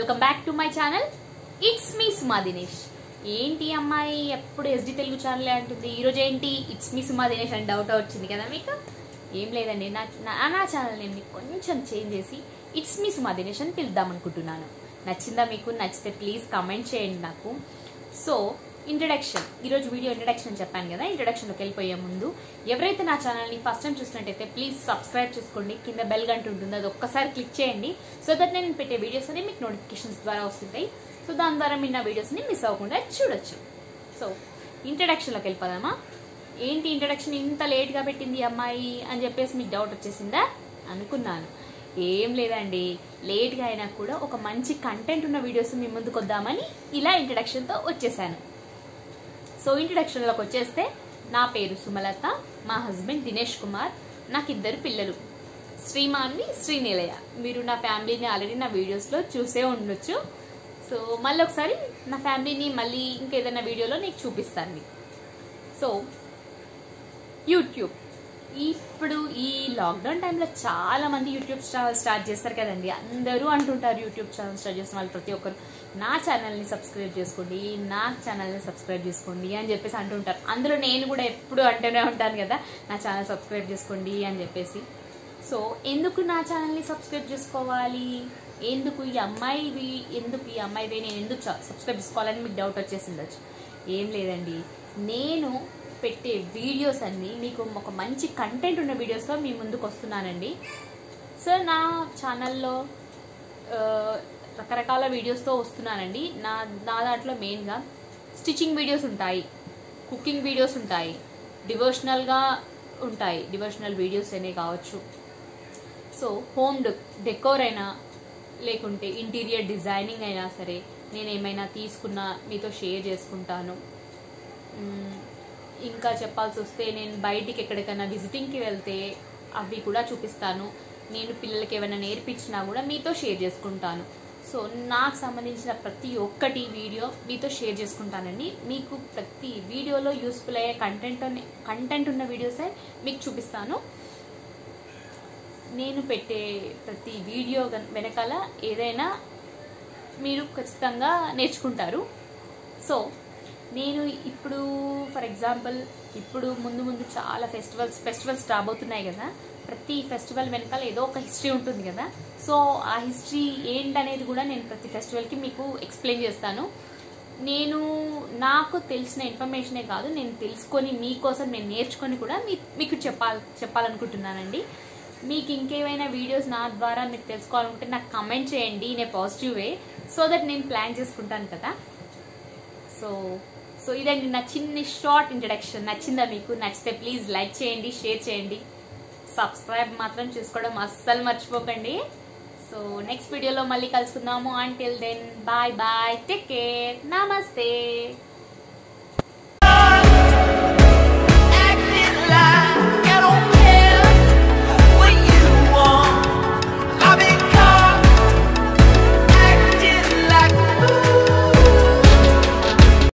welcome back to my channel it's me Suma Dinesh ఏంటి అమ్మాయి ఎప్పుడు ఎస్డి తెలుగు ఛానల్ అంటుంది ఈరోజు ఏంటి ఇట్స్ మీ సుమా దినేష్ అని డౌట్ వచ్చింది కదా మీకు ఏం లేదండి నా నా నా ఛానల్ నేను కొంచెం చేంజ్ చేసి ఇట్స్ మీ సుమా దినేష్ అని పిలుద్దాం అనుకుంటున్నాను నచ్చిందా మీకు నచ్చితే ప్లీజ్ కమెంట్ చేయండి నాకు సో ఇంట్రడక్షన్ ఈరోజు వీడియో ఇంట్రడక్షన్ చెప్పాను కదా ఇంట్రడక్షన్లోకి వెళ్ళిపోయే ముందు ఎవరైతే నా ఛానల్ని ఫస్ట్ టైం చూసినట్టయితే ప్లీజ్ సబ్స్క్రైబ్ చేసుకోండి కింద బెల్ గంట ఉంటుంది అది ఒక్కసారి క్లిక్ చేయండి సో దట్ నేను పెట్టే వీడియోస్ అనేవి మీకు నోటిఫికేషన్స్ ద్వారా వస్తుంటాయి సో దాని ద్వారా మీరు నా వీడియోస్ని మిస్ అవ్వకుండా చూడొచ్చు సో ఇంట్రడక్షన్లోకి వెళ్ళిపోదామా ఏంటి ఇంట్రడక్షన్ ఇంత లేట్గా పెట్టింది ఈ అమ్మాయి అని చెప్పేసి మీకు డౌట్ వచ్చేసిందా అనుకున్నాను ఏం లేదండి లేట్గా అయినా కూడా ఒక మంచి కంటెంట్ ఉన్న వీడియోస్ మీ ముందుకు వద్దామని ఇలా ఇంట్రడక్షన్తో వచ్చేసాను సో ఇంట్రడక్షన్లోకి వచ్చేస్తే నా పేరు సుమలత మా హస్బెండ్ దినేష్ కుమార్ నాకు ఇద్దరు పిల్లలు శ్రీమాన్వి శ్రీనిలయ మీరు నా ఫ్యామిలీని ఆల్రెడీ నా వీడియోస్లో చూసే ఉండొచ్చు సో మళ్ళీ ఒకసారి నా ఫ్యామిలీని మళ్ళీ ఇంకేదైనా వీడియోలో నీకు చూపిస్తాను మీకు సో యూట్యూబ్ ఇప్పుడు ఈ లాక్డౌన్ టైంలో చాలా మంది యూట్యూబ్ ఛానల్ స్టార్ట్ చేస్తారు కదండి అందరూ అంటుంటారు యూట్యూబ్ ఛానల్ స్టార్ట్ చేసిన వాళ్ళు ప్రతి ఒక్కరు నా ఛానల్ని సబ్స్క్రైబ్ చేసుకోండి నా ఛానల్ని సబ్స్క్రైబ్ చేసుకోండి అని చెప్పేసి అంటుంటారు అందులో నేను కూడా ఎప్పుడు అంటూనే ఉంటాను కదా నా ఛానల్ సబ్స్క్రైబ్ చేసుకోండి అని చెప్పేసి సో ఎందుకు నా ఛానల్ని సబ్స్క్రైబ్ చేసుకోవాలి ఎందుకు ఈ అమ్మాయివి ఎందుకు ఈ అమ్మాయివి నేను ఎందుకు సబ్స్క్రైబ్ చేసుకోవాలని మీకు డౌట్ వచ్చేసి ఉండొచ్చు ఏం లేదండి నేను పెట్టే వీడియోస్ అన్నీ మీకు ఒక మంచి కంటెంట్ ఉన్న వీడియోస్తో మీ ముందుకు వస్తున్నానండి సో నా ఛానల్లో ఆ, రకరకాల వీడియోస్తో వస్తున్నానండి నా నా దాంట్లో మెయిన్గా స్టిచ్చింగ్ వీడియోస్ ఉంటాయి కుకింగ్ వీడియోస్ ఉంటాయి డివోషనల్గా ఉంటాయి డివోషనల్ వీడియోస్ అనే కావచ్చు సో హోమ్ డెకోర్ అయినా లేకుంటే ఇంటీరియర్ డిజైనింగ్ అయినా సరే నేను ఏమైనా తీసుకున్నా మీతో షేర్ చేసుకుంటాను మ్మ్, ఇంకా చెప్పాల్సి వస్తే నేను బయటికి ఎక్కడికైనా విజిటింగ్కి వెళ్తే అవి కూడా చూపిస్తాను నేను పిల్లలకి ఏమైనా నేర్పించినా కూడా మీతో షేర్ చేసుకుంటాను సో నాకు సంబంధించిన ప్రతి ఒక్కటి వీడియో మీతో షేర్ చేసుకుంటానండి మీకు ప్రతి వీడియోలో యూస్ఫుల్ అయ్యే కంటెంట్ కంటెంట్ ఉన్న వీడియోసే మీకు చూపిస్తాను నేను పెట్టే ప్రతి వీడియో గన్- వెనకాల ఏదైనా మీరు ఖచ్చితంగా నేర్చుకుంటారు సో నేను ఇప్పుడు ఫర్ ఎగ్జాంపుల్ ఇప్పుడు ముందు ముందు చాలా ఫెస్టివల్స్ ఫెస్టివల్స్ రాబోతున్నాయి కదా ప్రతి ఫెస్టివల్ వెనకాల ఏదో ఒక హిస్టరీ ఉంటుంది కదా సో ఆ హిస్టరీ ఏంటనేది కూడా నేను ప్రతి ఫెస్టివల్కి మీకు ఎక్స్ప్లెయిన్ చేస్తాను నేను నాకు తెలిసిన ఇన్ఫర్మేషనే కాదు నేను తెలుసుకొని మీకోసం నేను నేర్చుకొని కూడా మీ మీకు చెప్పాలి చెప్పాలనుకుంటున్నానండి మీకు ఇంకేమైనా వీడియోస్ నా ద్వారా మీకు తెలుసుకోవాలనుకుంటే నాకు కమెంట్ చేయండి నేను పాజిటివ్ వే సో దట్ నేను ప్లాన్ చేసుకుంటాను కదా సో సో ఇదండి నా చిన్న షార్ట్ ఇంట్రడక్షన్ నచ్చిందా మీకు నచ్చితే ప్లీజ్ లైక్ చేయండి షేర్ చేయండి సబ్స్క్రైబ్ మాత్రం చేసుకోవడం అస్సలు మర్చిపోకండి సో నెక్స్ట్ వీడియోలో మళ్ళీ కలుసుకుందాము until then bye bye take care నమస్తే